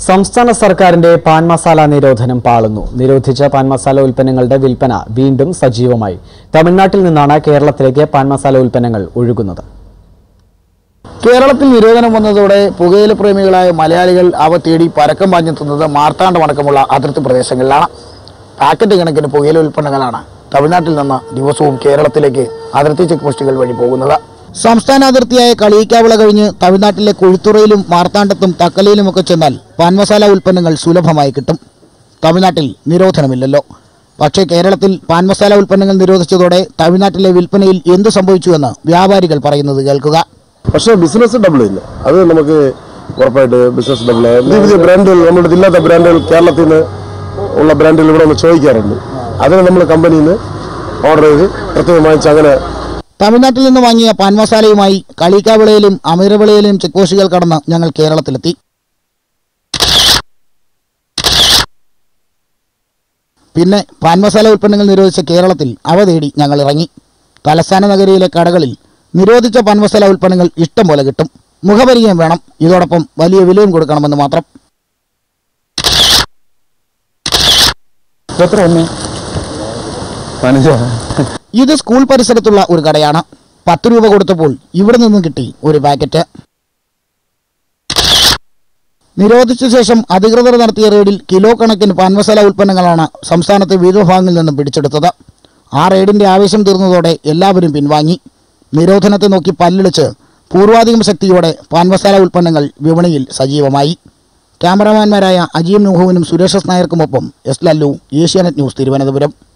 സംസ്ഥാന സർക്കാരിന്റെ പാൻ മസാല നിരോധനം പാളുന്നു നിരോധിച്ച പാൻ മസാല ഉൽപ്പന്നങ്ങളുടെ വിൽപ്പന വീണ്ടും സജീവമായി തമിഴ്നാട്ടിൽ നിന്നാണ് കേരളത്തിലേക്ക് പാൻ മസാല ഉൽപ്പന്നങ്ങൾ ഒഴുകുന്നത് കേരളത്തിൽ നിരോധനം വന്നതോടെ പുകയില പ്രേമികളായ മലയാളികൾ അവ തേടി പരക്കം പാഞ്ഞെത്തുന്നത് മാർത്താണ്ഡമടക്കമുള്ള അതിർത്തി പ്രദേശങ്ങളിലാണ് പാക്കറ്റ് കണക്കിന് പുകയില ഉൽപ്പന്നങ്ങളാണ് തമിഴ്നാട്ടിൽ നിന്ന് ദിവസവും കേരളത്തിലേക്ക് അതിർത്തി ചെക്ക് പോസ്റ്റുകൾ വഴി പോകുന്നത് സംസ്ഥാന അതിർത്തിയായ കളിയിക്കാവിള കഴിഞ്ഞ് തമിഴ്നാട്ടിലെ കൊഴുത്തുറയിലും മാർത്താണ്ഡത്തും തക്കലയിലുമൊക്കെ ചെന്നാൽ പാൻ മസാല ഉൽപ്പന്നങ്ങൾ സുലഭമായി കിട്ടും തമിഴ്നാട്ടിൽ നിരോധനമില്ലല്ലോ പക്ഷേ കേരളത്തിൽ പാൻ മസാല ഉൽപ്പന്നങ്ങൾ നിരോധിച്ചതോടെ തമിഴ്നാട്ടിലെ വിൽപ്പനയിൽ എന്തു സംഭവിച്ചുവെന്ന് വ്യാപാരികൾ പറയുന്നത് കേൾക്കുക പക്ഷേ ബിസിനസ് ഡബിൾ ഇല്ല അത് നമുക്ക് ഉറപ്പായിട്ട് ബിസിനസ് ഡബിൾ പുതിയ പുതിയ ബ്രാൻഡുകൾ നമ്മുടെ അടുത്ത് ഇല്ലാത്ത ബ്രാൻഡുകൾ കേരളത്തിൽ നിന്ന് ഉള്ള ബ്രാൻഡുകൾ ഇവിടെ ഒന്ന് ചോദിക്കാറുണ്ട് അതിന് നമ്മൾ കമ്പനിയിൽ നിന്ന് ഓർഡർ ചെയ്ത് പ്രത്യേകം വാങ്ങിച്ച് അങ്ങനെ തമിഴ്നാട്ടിൽ നിന്ന് വാങ്ങിയ പാൻ മസാലയുമായി കളിക്കാവിളയിലും അമീരവിളയിലും ചെക്ക് പോസ്റ്റുകൾ കടന്ന് ഞങ്ങൾ കേരളത്തിലെത്തി പിന്നെ പാൻ മസാല ഉൽപ്പന്നങ്ങൾ നിരോധിച്ച കേരളത്തിൽ അവ തേടി ഞങ്ങൾ ഇറങ്ങി തലസ്ഥാന നഗരിയിലെ കടകളിൽ നിരോധിച്ച പാൻ മസാല ഉൽപ്പന്നങ്ങൾ ഇഷ്ടം പോലെ കിട്ടും മുഖപരിചയം വേണം ഇതോടൊപ്പം വലിയ വിലയും കൊടുക്കണമെന്ന് മാത്രം എത്ര ഒന്ന് ഇത് സ്കൂൾ പരിസരത്തുള്ള ഒരു കടയാണ് പത്ത് രൂപ കൊടുത്തപ്പോൾ ഇവിടെ നിന്നും കിട്ടി ഒരു പാക്കറ്റ് നിരോധിച്ച ശേഷം അധികൃതർ നടത്തിയ റെയ്ഡിൽ കിലോ കണക്കിന് പാൻ മസാല ഉൽപ്പന്നങ്ങളാണ് സംസ്ഥാനത്തെ വിവിധ ഭാഗങ്ങളിൽ നിന്നും പിടിച്ചെടുത്തത് ആ റെയ്ഡിന്റെ ആവേശം തീർന്നതോടെ എല്ലാവരും പിൻവാങ്ങി നിരോധനത്തെ നോക്കി പല്ലിളിച്ച് പൂർവാധികം ശക്തിയോടെ പാൻ മസാല ഉൽപ്പന്നങ്ങൾ വിപണിയിൽ സജീവമായി ക്യാമറമാൻമാരായ അജീം നുഹുവിനും സുരേഷ് നായർക്കുമൊപ്പം എസ് ലല്ലു ഏഷ്യാനെറ്റ് ന്യൂസ് തിരുവനന്തപുരം